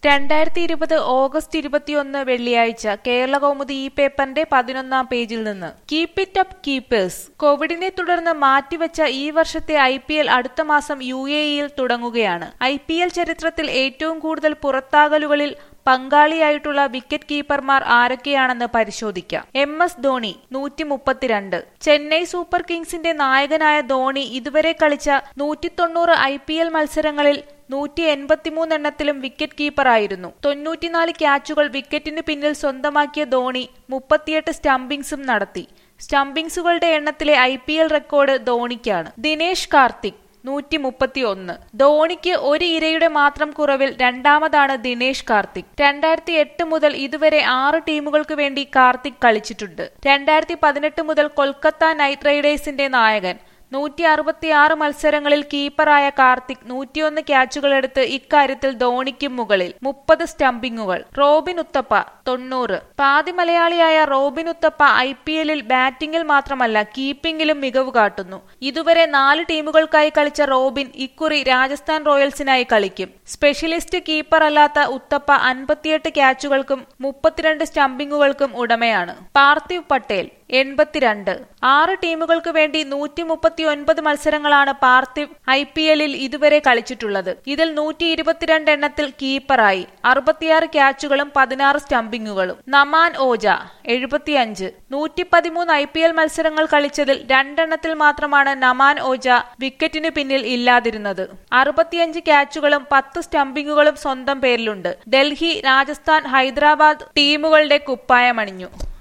രണ്ടായിരത്തി ഇരുപത് ഓഗസ്റ്റ് ഇരുപത്തിയൊന്ന് വെള്ളിയാഴ്ച കേരള കൗമുദി ഈ പേപ്പറിന്റെ പതിനൊന്നാം പേജിൽ നിന്ന് കീപ് ഇറ്റ് അപ്പ് കീപ്പേഴ്സ് കോവിഡിനെ തുടർന്ന് മാറ്റിവെച്ച ഈ വർഷത്തെ ഐ പി എൽ അടുത്ത മാസം യു എ ഇയിൽ തുടങ്ങുകയാണ് ഐ പി എൽ ചരിത്രത്തിൽ ഏറ്റവും കൂടുതൽ പുറത്താകലുകളിൽ പങ്കാളിയായിട്ടുള്ള വിക്കറ്റ് കീപ്പർമാർ ആരൊക്കെയാണെന്ന് പരിശോധിക്കാം എം എസ് ധോണി നൂറ്റി മുപ്പത്തിരണ്ട് ചെന്നൈ സൂപ്പർ കിങ്സിന്റെ നായകനായ ധോണി ഇതുവരെ കളിച്ച നൂറ്റി തൊണ്ണൂറ് ഐ പി എൽ മത്സരങ്ങളിൽ നൂറ്റി എൺപത്തിമൂന്ന് എണ്ണത്തിലും വിക്കറ്റ് കീപ്പറായിരുന്നു തൊണ്ണൂറ്റിനാല് ക്യാച്ചുകൾ വിക്കറ്റിന് പിന്നിൽ സ്വന്തമാക്കിയ ധോണി മുപ്പത്തിയെട്ട് സ്റ്റംപിംഗ്സും നടത്തി സ്റ്റംപിംഗ്സുകളുടെ എണ്ണത്തിലെ ഐ പി എൽ റെക്കോർഡ് ധോണിക്കാണ് ദിനേഷ് കാർത്തിക് നൂറ്റി മുപ്പത്തി ഒന്ന് ധോണിക്ക് ഒരു ഇരയുടെ മാത്രം കുറവിൽ രണ്ടാമതാണ് ദിനേഷ് കാർത്തിക് രണ്ടായിരത്തി എട്ട് മുതൽ ഇതുവരെ ആറ് ടീമുകൾക്ക് വേണ്ടി കാർത്തിക് കളിച്ചിട്ടുണ്ട് രണ്ടായിരത്തി പതിനെട്ട് മുതൽ കൊൽക്കത്ത നൈറ്റ് റൈഡേഴ്സിന്റെ നായകൻ നൂറ്റി അറുപത്തിയാറ് മത്സരങ്ങളിൽ കീപ്പറായ കാർത്തിക് നൂറ്റിയൊന്ന് ക്യാച്ചുകളെടുത്ത് ഇക്കാര്യത്തിൽ ധോണിക്കും മുകളിൽ മുപ്പത് സ്റ്റംപിങ്ങുകൾ റോബിൻ ഉത്തപ്പ തൊണ്ണൂറ് പാതി മലയാളിയായ റോബിൻ ഉത്തപ്പ ഐ പി എല്ലിൽ ബാറ്റിംഗിൽ മാത്രമല്ല കീപ്പിംഗിലും മികവ് കാട്ടുന്നു ഇതുവരെ നാല് ടീമുകൾക്കായി കളിച്ച റോബിൻ ഇക്കുറി രാജസ്ഥാൻ റോയൽസിനായി കളിക്കും സ്പെഷ്യലിസ്റ്റ് കീപ്പർ അല്ലാത്ത ഉത്തപ്പ അൻപത്തിയെട്ട് ക്യാച്ചുകൾക്കും മുപ്പത്തിരണ്ട് സ്റ്റംപിങ്ങുകൾക്കും ഉടമയാണ് പാർത്ഥിവ് പട്ടേൽ എൺപത്തിരണ്ട് ആറ് ടീമുകൾക്ക് വേണ്ടി നൂറ്റി മുപ്പത്തി ഒൻപത് മത്സരങ്ങളാണ് പാർത്ഥിവ് ഐ പി എല്ലിൽ ഇതുവരെ കളിച്ചിട്ടുള്ളത് ഇതിൽ നൂറ്റി ഇരുപത്തിരണ്ട് എണ്ണത്തിൽ കീപ്പറായി അറുപത്തിയാറ് ക്യാച്ചുകളും പതിനാറ് സ്റ്റംപിങ്ങുകളും നമാൻ ഓജ എഴുപത്തിയഞ്ച് നൂറ്റി പതിമൂന്ന് ഐ പി എൽ മത്സരങ്ങൾ കളിച്ചതിൽ രണ്ടെണ്ണത്തിൽ മാത്രമാണ് നമാൻ ഓജ വിക്കറ്റിനു പിന്നിൽ ഇല്ലാതിരുന്നത് അറുപത്തിയഞ്ച് ക്യാച്ചുകളും പത്ത് സ്റ്റംപിങ്ങുകളും സ്വന്തം പേരിലുണ്ട് ഡൽഹി രാജസ്ഥാൻ ഹൈദരാബാദ് ടീമുകളുടെ കുപ്പായമണിഞ്ഞു